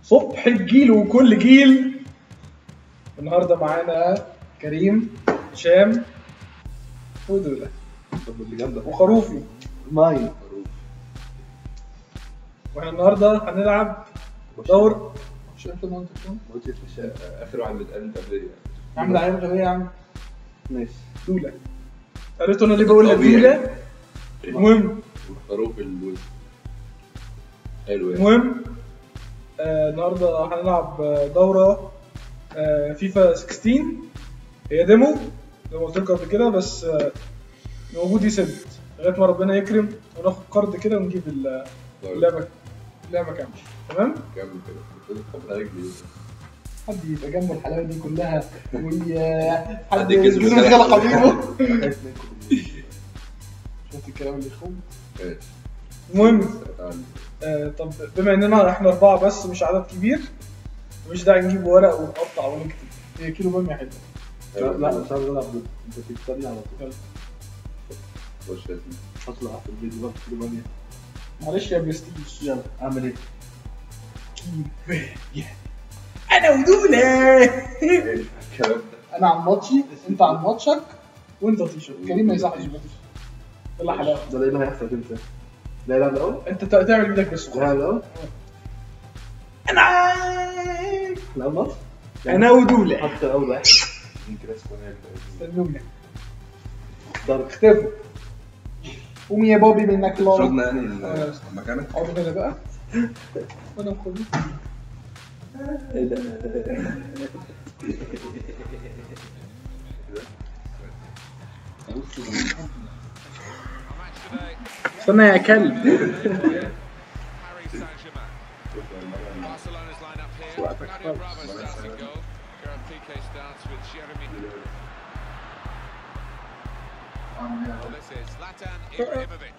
صبح الجيل وكل جيل النهارده معانا كريم هشام ودولة طب اللي جنبك وخروفي ماي واحنا النهارده هنلعب دور مش انت ما انت بتقول؟ قلت مش اخر واحد بيتقال انت قبل يا عم ده عيب غبية يا عم ماشي دولة عرفتوا انا ليه بقول لك طبيعي. دولة؟ المهم خروف الوز حلو يعني المهم آه النهارده هنلعب آه، دورة آه فيفا 16 هي ديمو زي ما قلت لكم قبل كده بس آه موجود يسد لغايه ما ربنا يكرم وناخد قرض كده ونجيب ال- اللعبه اللعبه كامله تمام؟ كمل كده المفروض تحط عليك ليه حد يبقى جنبه الحلاوه دي كلها وي حد حد يكسب يكسب الغلط. حبيبه شفت الكلام اللي يخون ماشي المهم تعال. آه طب بما اننا احنا اربعه بس مش عدد كبير مش داعي نجيب ورق ونقطع ونكتب هي كيلو باميه حلوه حلو. لا مش عايز العب ضد انت تكسبني على طول خش يا سيدي اطلع في الفيديو بقى في الدنيا معلش يا برستيج يلا اعمل ايه؟ انا ودولة ماشي الكلام ده انا عن ماتشي انت عن ماتشك وانت طيشر كريم ما يصحش يبقى طيشر يلا حلاوه ده ايه اللي هيحصل تنسى لا يلعب الاول؟ انت ت- تعمل بايدك بس يلعب الاول؟ انا نلعب ماتش؟ انا ودولة حط اول واحد يمكن اسكن هيك استنونا ضرب اختفوا قوم يا بابي منك الله شفنا يعني ال- مكانك اقعدوا هنا بقى وانا مخلص ايه ده؟ استنى يا كلب Paris Saint-Germain. Barcelona's lineup here. Nadia Bravo starts in goal. Gareth Piqué starts with Jeremy. Well, this is Zlatan Ibrahimovic.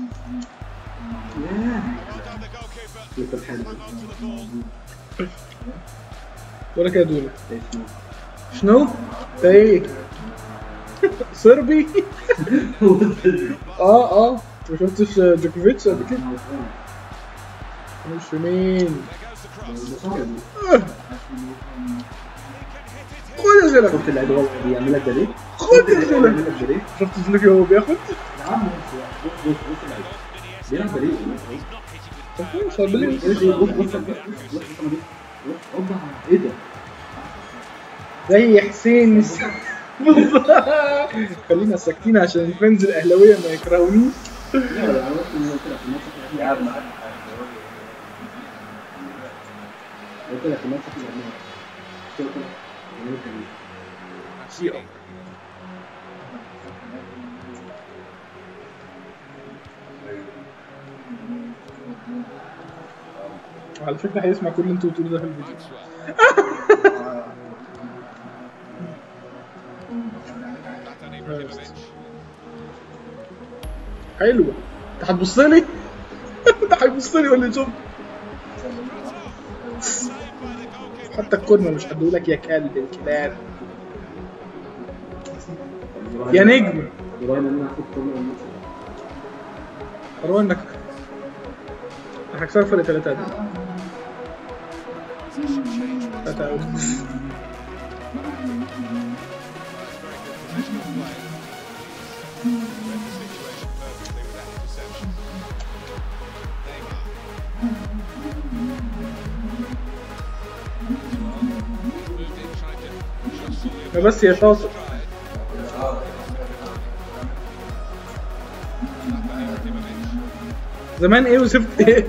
Well done, the goalkeeper. لسه حلو Hung on to the ball. ولا كده دولة اسمه شنو؟ ده ايه؟ صربي؟ اه اه ما شفتش جوكوفيتش قبل كده؟ مش مين؟ There goes the cross. خد يا زلمه شفت اللعيب هو بيعمل لك ده ليه؟ خد يا زلمه بيعمل لك ده ليه؟ شفت زلوكي وهو بياخد؟ يا عم بص بص بص بص اللعيب بيلعب ده ليه؟ طب خلاص هبلي بص بص بص بص بص بص اوبا ايه ده؟ زي حسين خلينا ساكتين عشان الفانز الاهلاويه ما يكرهونيش لا لا انا قلت إن قلت لك الماتش اللي قاعد معاك قلت لك الماتش اللي قاعد قلت لك يعملوا كده. Mancini. على فكره هيسمع كل اللي انتوا بتقولوه ده في الفيديو Maxwell. Zlatan Ibrahimovic. حلوه انت هتبص لي؟ انت هيبص لي ولا شوف Saved by the goalkeeper. حتى الكورنر مش هديهولك يا كلب الكلاب يا نجم برغم ان انا هاخد كل الماتش قرروا انك انا هكسبك فرق ثلاثة Position change. ثلاثة أوي Very good positional play. Read the situation perfectly with that interception. Neymar. Moved in, tried to jostle the ما بس يا شاطر Zlatan Ibrahimovic. زمان ايه وسبت ايه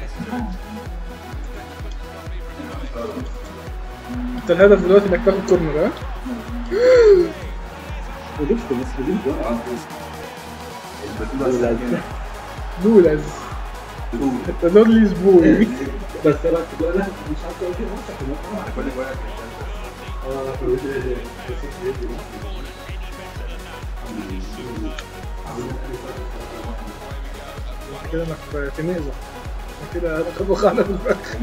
انت الهدف دلوقتي انك تاخد كورنر ها ولبس المسؤولين بقى دولز انت دولي زبون بس انا كنت بقول لك مش عارف ايه ماتش في الماتش كل واحد اه في الوجه كده انا في في نقزة كده انا كنت بخانة في الفخ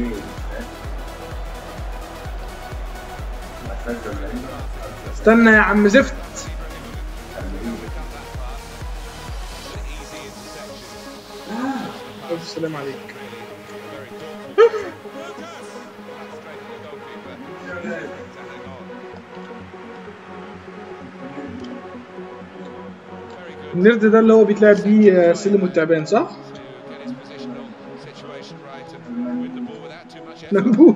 استنى يا عم زفت الف سلام عليك النرد ده اللي هو بيتلعب بيه آه، سلم والتعبان صح؟ get his positional situation right and win the ball without too much effort. نبوه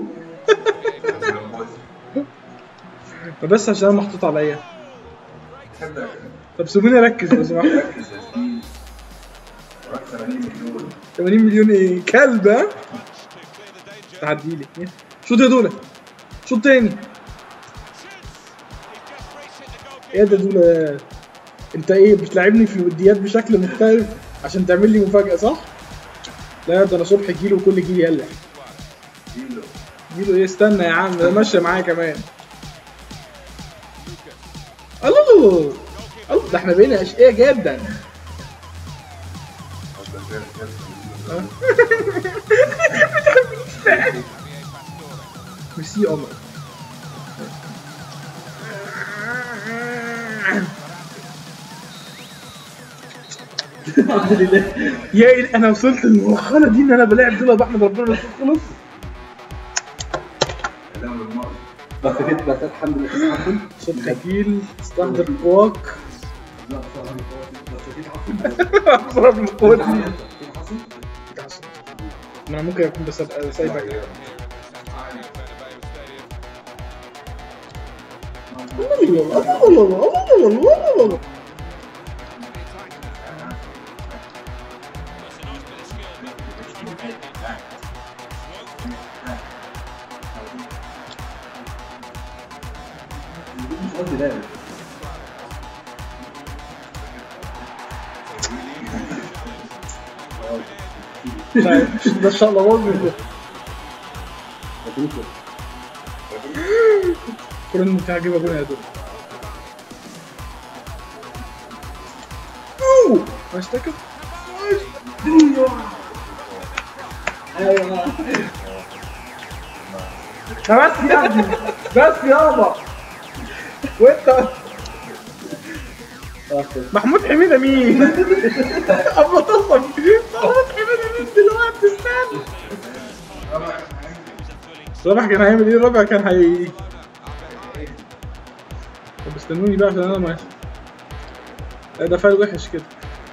فبس عشان انا محطوط عليا تبدا طب سيبوني اركز لو سمحت ركز يا سيدي وراك 80 مليون 80 مليون ايه كلب ها تعدي لي شوط يا دوله شوط تاني ايه ده دوله انت ايه بتلعبني في الوديات بشكل مختلف عشان تعمل لي مفاجاه صح؟ لا ده انا صبح جيله وكل جيل يلا كيلو جيله ايه استنى يا عم ده ماشيه معايا كمان الله الله ده احنا بقينا اشقياء جدا قصدك غير كده ميرسي يا قمر الحمد لله يا إيه انا وصلت للمرحله دي ان انا بلاعب دول بحمد ربنا بس خلص كلام الماضي بس كده بس الحمد لله حصل صبح جيل استحضر قواك لا صراحة بس كده حصل اضرب من قوتي كده حصل ما انا ممكن اكون بس ابقى سايبك مش قصدي ده ده ان شاء الله برضه لكن كل انت هجيب ابونا يا دول اوه مش تاكل ايوه بس يا ابني بس يابا وانت خلاص محمود حميدة مين؟ أبو تصل محمود حميدة مين دلوقتي استنى صلاح كان هيعمل ايه الرابع كان هي طب استنوني بقى عشان انا ماشي لا ده فايل وحش كده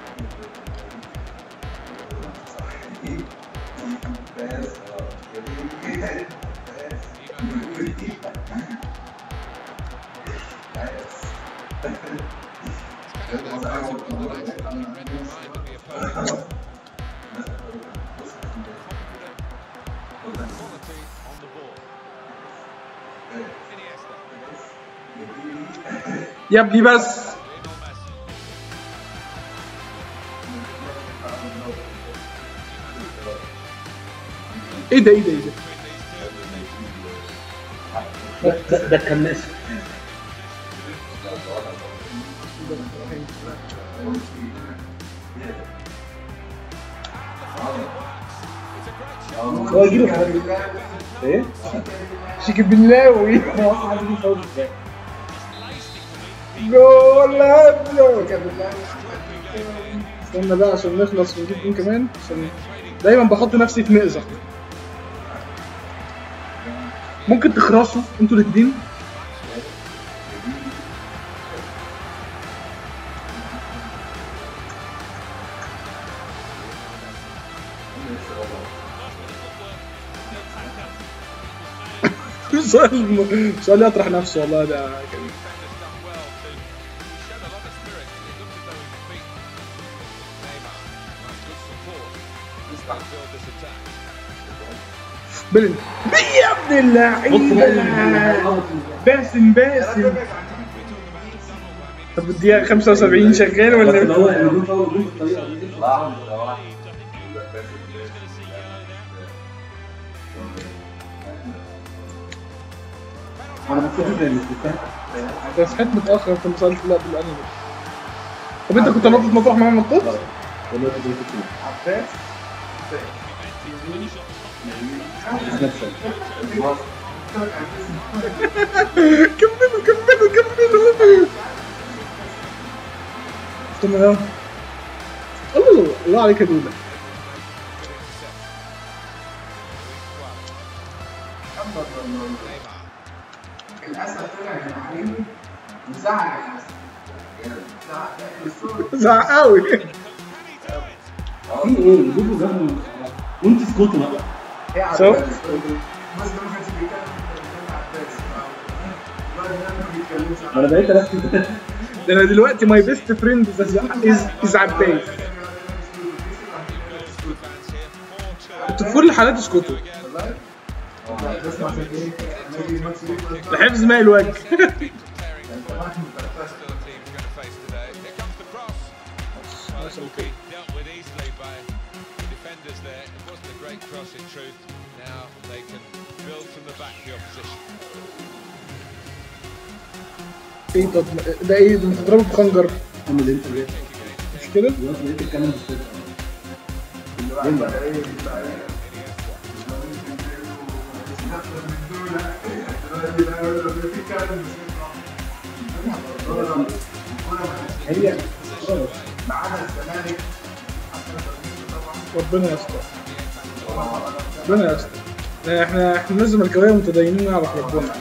يا ابني بس ايه ده ايه ده ايه ده ده ده كان ناس هو يجيله حاجة ايه؟ شيك بلاوي هو حد بيصور ازاي؟ جول هبلو استنى بقى عشان نخلص ونجيب جون كمان عشان دايما بحط نفسي في مأزق ممكن تخرسوا انتوا الاثنين سؤال سؤال يطرح نفسه والله ده كريم بلن يا ابن اللعيبه باسم باسم طب الدقيقة 75 شغال بس ولا اللي هو اللي بيقول فاول جول بالطريقه دي صلاح صلاح انا بس فكره الاستفتاء انت صحيت متأخر في مسألة لا بالأنمي طب انت كنت ناطط مطرح ما نطيت؟ والله دي فكره عباس نفسك كملوا كملوا كملوا تمام الله الله عليك يا دولة للاسف طلع من عليهم وزعل الناس زعق قوي في ايه جيبوا جابوا وانت اسكتوا بقى شوف ما انا بقيت اركز ده انا دلوقتي ماي بيست فريند از عباس انتوا في كل الحالات اسكتوا لحفظ ماء الوجه Still a team going to face today. Here comes the cross. Well, it will be dealt with easily by the defenders there. It wasn't a great cross in truth. Now they can build from the back the opposition. ايه طب ده ايه ده انت بتضربه بخنجر اعمل انت ليه؟ مش كده؟ دلوقتي بقيت تتكلم بالصدق هي ربنا يستر ربنا يستر لا، احنا احنا ناس زملكاويه متدينين نعرف ربنا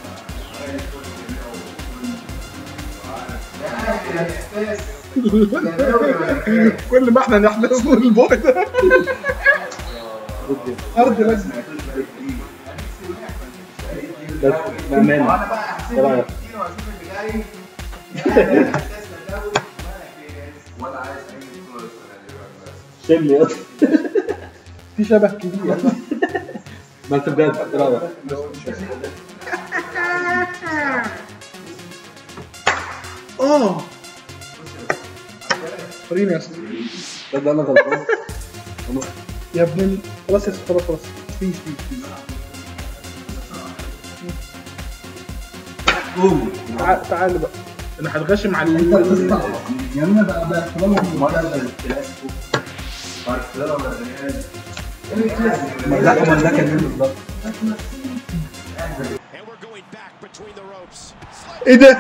كل ما احنا نحدث له البوي ده ارض لجنه بس بامانه ايه رايك؟ ولا عايز اي بطوله السنه دي بقى بس شيل لي اصلا في شبه كبير بس بجد ايه رايك؟ اه وريني يا اسطى بجد انا غلطان يا ابن ال- خلاص يا اسطى خلاص خلاص في في في تعال تعال بقى انا هتغشم على ال- يا ابني بقى بقى احترامهم مره الكلاسيكو برشلونه ولا الريال ملاك ملاك مين بالظبط And we're going back between the ropes. ايه ده؟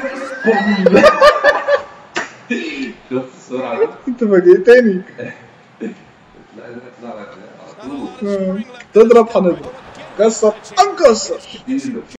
شفت السرعه انت فاجئتني لا لا لا لا على طول تضرب هنضرب كسر هنكسر دي